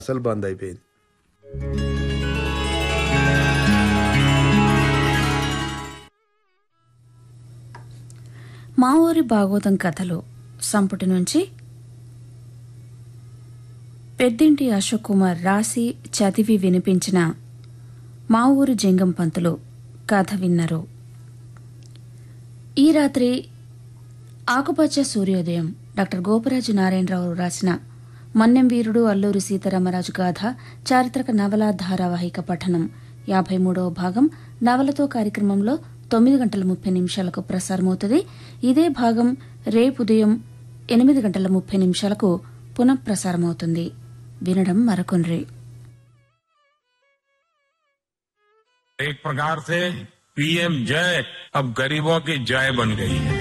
అసలు బంద్ అయిపోయింది మా ఊరి భాగవతం కథలు సంపుటి నుంచి పెద్దింటి అశోక్ కుమార్ రాసి చదివి వినిపించిన మా ఊరి జంగం పంతులు కథ విన్నారు ఈ రాత్రి ఆకుపచ్చ సూర్యోదయం డాక్టర్ గోపరాజు నారాయణరావు రాసిన మన్నెం వీరుడు అల్లూరి సీతారామరాజు గాథ చారిత్రక నవల ధారావాహిక పఠనం యాభై మూడవ భాగం నవలతో కార్యక్రమంలో తొమ్మిది గంటల ముప్పై నిమిషాలకు ప్రసారమవుతుంది ఇదే భాగం రేపు ఉదయం ఎనిమిది గంటల ముప్పై నిమిషాలకు పునఃప్రసారమవుతుంది వినడం మరకొండ్రి एक प्रकार से पीएम जय अब गरीबों की जय बन गई है